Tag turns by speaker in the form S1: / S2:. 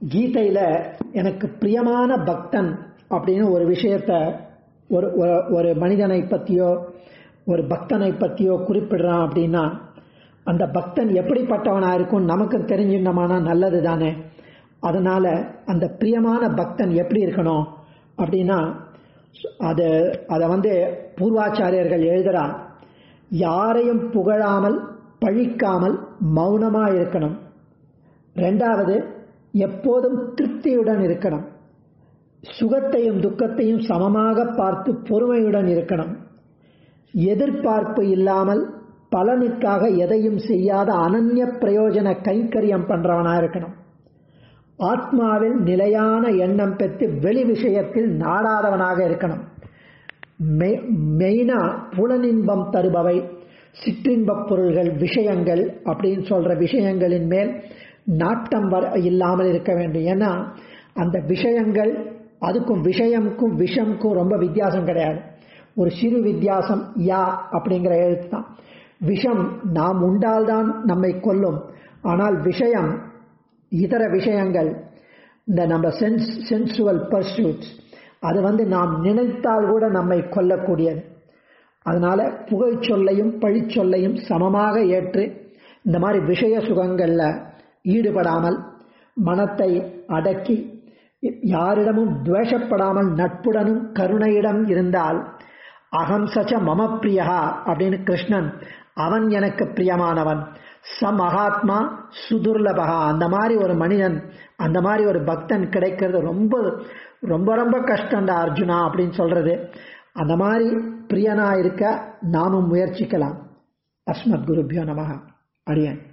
S1: கீதையில எனக்கு பிரியமான பக்தன் அப்படின்னு ஒரு விஷயத்த ஒரு ஒரு- ஒரு மனிதனை பத்தியோ ஒரு பக்தனை பத்தியோ குறிப்பிடுறான் அப்படின்னா அந்த பக்தன் எப்படிப்பட்டவனா இருக்கும் நமக்கு தெரிஞ்சிருந்தோமானா நல்லது தானே அதனால அந்த பிரியமான பக்தன் எப்படி இருக்கணும் அப்படின்னா அது அதை வந்து பூர்வாச்சாரியர்கள் எழுதுறா யாரையும் புகழாமல் பழிக்காமல் மௌனமா இருக்கணும் ரெண்டாவது எப்போதும் திருப்தியுடன் இருக்கணும் சுகத்தையும் துக்கத்தையும் சமமாக பார்த்து பொறுமையுடன் இருக்கணும் எதிர்பார்ப்பு இல்லாமல் பலனுக்காக எதையும் செய்யாத அனன்ய பிரயோஜன கைங்கரியம் பண்றவனா இருக்கணும் ஆத்மாவில் நிலையான எண்ணம் பெற்று வெளி விஷயத்தில் நாடாதவனாக இருக்கணும் மெ- மெயினா புலனின்பம் தருபவை சிற்றின்பப் பொருள்கள் விஷயங்கள் அப்படின்னு சொல்ற விஷயங்களின் மேல் நாட்டம் வர இல்லாமல் இருக்க வேண்டும் ஏன்னா அந்த விஷயங்கள் அதுக்கும் விஷயம்க்கும் விஷம்க்கும் ரொம்ப வித்தியாசம் கிடையாது ஒரு சிறு வித்தியாசம் யா அப்படிங்கிற எழுத்து தான் விஷம் நாம் உண்டால்தான் நம்மை கொல்லும் ஆனால் விஷயம் இதர விஷயங்கள் இந்த நம்ம சென்ஸ் சென்சுவல் பர்சூட்ஸ் அது வந்து நாம் நினைத்தால் கூட நம்மை கொல்லக்கூடியது அதனால புகைச்சொல்லையும் பழிச்சொல்லையும் சமமாக ஏற்று இந்த மாதிரி விஷய சுகங்கள்ல ஈடுபடாமல் மனத்தை அடக்கி யாரிடமும் துவேஷப்படாமல் நட்புடனும் கருணையிடம் இருந்தால் அகம் சச்ச மம பிரியா அப்படின்னு கிருஷ்ணன் அவன் எனக்கு பிரியமானவன் ச மகாத்மா சுதுர்லபகா அந்த மாதிரி ஒரு மனிதன் அந்த மாதிரி ஒரு பக்தன் கிடைக்கிறது ரொம்ப ரொம்ப ரொம்ப கஷ்டம்டா அர்ஜுனா அப்படின்னு சொல்றது அந்த மாதிரி பிரியனா இருக்க நாமும் முயற்சிக்கலாம் அஸ்மத் குருபியோ நமக அடியன்